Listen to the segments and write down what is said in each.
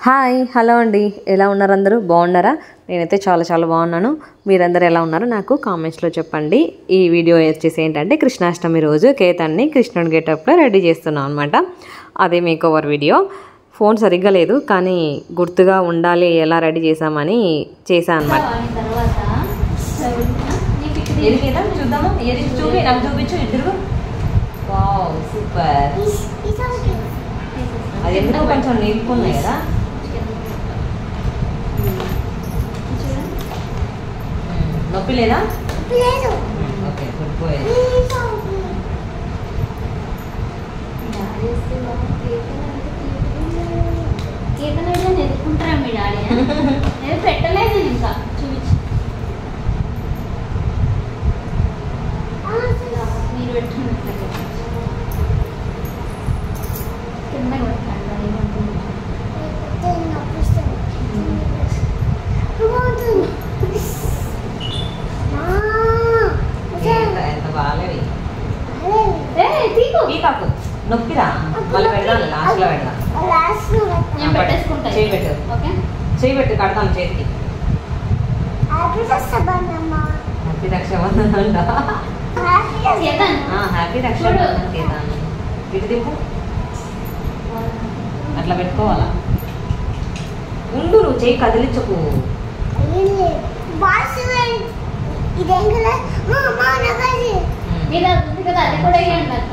Hi hello అండి ఎలా ఉన్నారు అందరూ బాగున్నారా నేనైతే చాలా చాలా బాగున్నాను మీరందరూ ఎలా ఉన్నారో నాకు కామెంట్స్లో చెప్పండి ఈ వీడియో వచ్చేసి ఏంటంటే కృష్ణాష్టమి రోజు కేతన్ని కృష్ణుడి గెటప్లో రెడీ చేస్తున్నాం అనమాట అదే మేకోవర్ వీడియో ఫోన్ సరిగ్గా లేదు కానీ గుర్తుగా ఉండాలి ఎలా రెడీ చేసామని చేశాను అనమాట వాడిన తర్వాత నీ పిక్ చూద్దాము చూపి నాకు చూపించు ఇద్దరు వావ్ సూపర్ అది ఎందుకు కొంచెం నిలుపుకున్నాయి కదా నొప్పి లేదా ఓకే గుడ్ బాయ్ కీర్తన అయితే ఎదుర్కొంటారా మీ డాడీ నేను పెట్టలేదు ఇంకా చూపించు మీరు పెట్టుకున్నట్లయితే కింద కొట్టండి అది ఏమంటుంది? ఎంత ఎంత బాగాలేవి ఏయ్, తీకు. పీకాకు నొప్పిరా మళ్ళీ పెడదాం లాస్ట్లో పెడదాం నేను పెట్టేసుకుంటా చేయి పెట్టు. ఓకే చేయి పెట్టు కడతాం చేతికి హ్యాపీ రక్షాబంధన్ అంట చేద్దాం హ్యాపీ రక్షాబంధన్ చేద్దాం ఇటు తిప్పు అట్లా పెట్టుకోవాలా ఉండు నువ్వు చేయి కదిలించకు ఇదేం కదా మా నగది మీరు అది ఉంది కదా అది కూడా వేయండి అక్క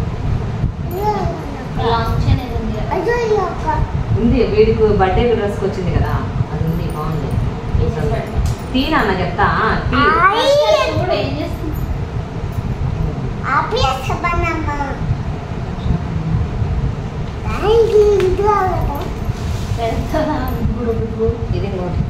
లాంగ్ చైన్ ఏదో ఉంది కదా. అయ్యో ఈ అక్క ఉంది వీడికి బర్త్డే డ్రెస్కి వచ్చింది కదా అది ఉంది బాగుంది తీ నాన్న చెప్తా తీ ఫస్ట్ చూడు ఏం చేస్తుంది ఆపియా సబనమ్మ థ్యాంక్ యూ ఇంట్లో కదా పెద్దదా గుడు గుడు ఇది ఇంకోటి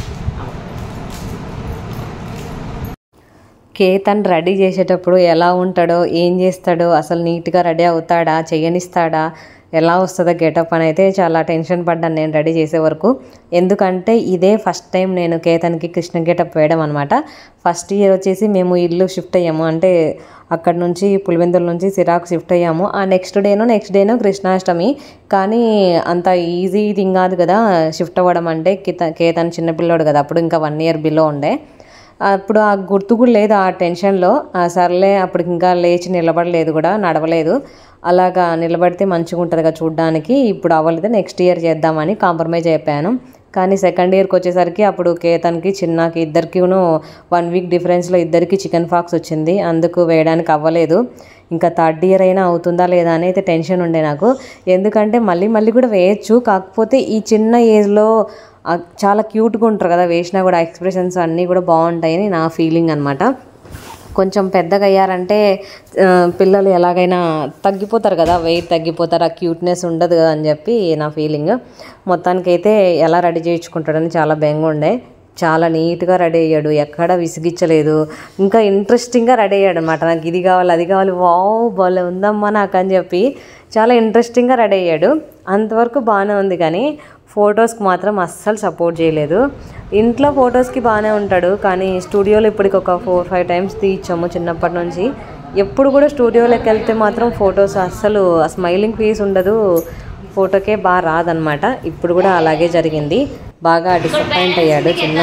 కేతన్ రెడీ చేసేటప్పుడు ఎలా ఉంటాడో ఏం చేస్తాడో అసలు నీట్గా రెడీ అవుతాడా చేయనిస్తాడా ఎలా వస్తుందో గెటప్ అని అయితే చాలా టెన్షన్ పడ్డాను నేను రెడీ చేసే వరకు ఎందుకంటే ఇదే ఫస్ట్ టైం నేను కేతన్కి కృష్ణ గెటప్ వేయడం అనమాట ఫస్ట్ ఇయర్ వచ్చేసి మేము ఇల్లు షిఫ్ట్ అయ్యాము అంటే అక్కడ నుంచి పులివెందుల నుంచి సిరాకు షిఫ్ట్ అయ్యాము ఆ నెక్స్ట్ డేనో నెక్స్ట్ డేనో కృష్ణాష్టమి కానీ అంత ఈజీ థింగ్ కాదు కదా షిఫ్ట్ అవ్వడం అంటే కిత కేతన్ చిన్నపిల్లోడు కదా అప్పుడు ఇంకా వన్ ఇయర్ బిలో ఉండే అప్పుడు ఆ గుర్తు కూడా లేదు ఆ టెన్షన్లో ఆ సర్లే అప్పుడు ఇంకా లేచి నిలబడలేదు కూడా నడవలేదు అలాగా నిలబడితే మంచిగా ఉంటుంది కదా చూడడానికి ఇప్పుడు అవ్వలేదు నెక్స్ట్ ఇయర్ చేద్దామని కాంప్రమైజ్ అయిపోయాను కానీ సెకండ్ ఇయర్కి వచ్చేసరికి అప్పుడు కేతన్కి చిన్నకి ఇద్దరికిను వన్ వీక్ డిఫరెన్స్లో ఇద్దరికి చికెన్ ఫాక్స్ వచ్చింది అందుకు వేయడానికి అవ్వలేదు ఇంకా థర్డ్ ఇయర్ అయినా అవుతుందా లేదా అని అయితే టెన్షన్ ఉండే నాకు ఎందుకంటే మళ్ళీ మళ్ళీ కూడా వేయచ్చు కాకపోతే ఈ చిన్న ఏజ్లో ఆ చాలా క్యూట్గా ఉంటారు కదా వేసినా కూడా ఎక్స్ప్రెషన్స్ అన్నీ కూడా బాగుంటాయని నా ఫీలింగ్ అనమాట కొంచెం పెద్దగా అయ్యారంటే ఆ, పిల్లలు ఎలాగైనా తగ్గిపోతారు కదా వెయిట్ తగ్గిపోతారు ఆ క్యూట్నెస్ ఉండదు కదా అని చెప్పి నా ఫీలింగ్ మొత్తానికైతే ఎలా రెడీ చేయించుకుంటాడని చాలా బెంగ ఉండే చాలా నీట్గా రెడీ అయ్యాడు ఎక్కడ విసిగించలేదు ఇంకా ఇంట్రెస్టింగ్గా రెడీ అయ్యాడు అనమాట నాకు ఇది కావాలి అది కావాలి వావ్ భలే ఉందమ్మా నాకు అని చెప్పి చాలా ఇంట్రెస్టింగ్గా రెడీ అయ్యాడు అంతవరకు బాగానే ఉంది కానీ ఫొటోస్కి మాత్రం అస్సలు సపోర్ట్ చేయలేదు ఇంట్లో ఫొటోస్కి బాగానే ఉంటాడు కానీ స్టూడియోలో ఇప్పటికి ఒక ఫోర్ ఫైవ్ టైమ్స్ తీయించాము చిన్నప్పటి నుంచి ఎప్పుడు కూడా స్టూడియోలోకి వెళ్తే మాత్రం ఫొటోస్ అస్సలు స్మైలింగ్ ఫేస్ ఉండదు ఫోటోకే బాగా రాదనమాట ఇప్పుడు కూడా అలాగే జరిగింది బాగా డిసప్పాయింట్ అయ్యాడు చిన్న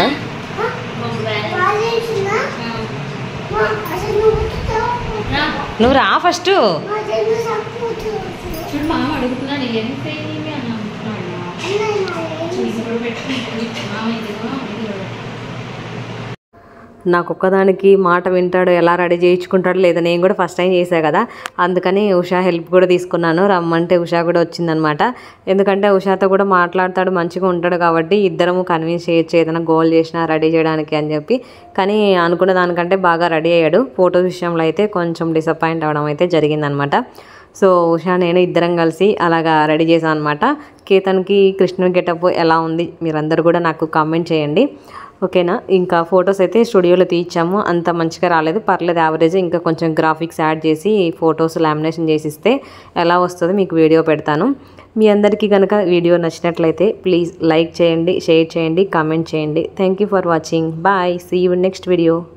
కాలేజీనా మా అసలు నువ్వు ఉతుకుతావా? నువ్వు రా ఫస్ట్ మా తెలుగు సపోర్ట్ చూడు మామ అడుగుతున్నాడు ఏం ఫెయిల్ అని అంటున్నాడు ఇప్పుడు పెట్టుకుంటుంది మామ ఇదిగో ఇదిగో. నాకు ఒక్కదానికి మాట వింటాడు ఎలా రెడీ చేయించుకుంటాడు లేదా నేను కూడా ఫస్ట్ టైం చేశా కదా అందుకని ఉషా హెల్ప్ కూడా తీసుకున్నాను రమ్మంటే ఉషా కూడా వచ్చిందనమాట ఎందుకంటే ఉషాతో కూడా మాట్లాడతాడు మంచిగా ఉంటాడు కాబట్టి ఇద్దరము కన్విన్స్ చేయొచ్చు ఏదైనా గోల్ చేసినా రెడీ చేయడానికి అని చెప్పి కానీ అనుకున్న దానికంటే బాగా రెడీ అయ్యాడు ఫోటో విషయంలో అయితే కొంచెం డిసప్పాయింట్ అవ్వడం అయితే జరిగిందనమాట సో ఉషా నేను ఇద్దరం కలిసి అలాగా రెడీ చేశాను అనమాట కేతన్కి కృష్ణుని గెటప్ ఎలా ఉంది మీరందరూ కూడా నాకు కామెంట్ చేయండి ఓకేనా ఇంకా ఫొటోస్ అయితే స్టూడియోలో తీయించాము అంత మంచిగా రాలేదు పర్లేదు యావరేజ్ ఇంకా కొంచెం గ్రాఫిక్స్ యాడ్ చేసి ఫొటోస్ లామినేషన్ చేసి ఇస్తే ఎలా వస్తుందో మీకు వీడియో పెడతాను మీ అందరికీ కనుక వీడియో నచ్చినట్లయితే ప్లీజ్ లైక్ చేయండి షేర్ చేయండి కామెంట్ చేయండి thank you for watching bye see you next video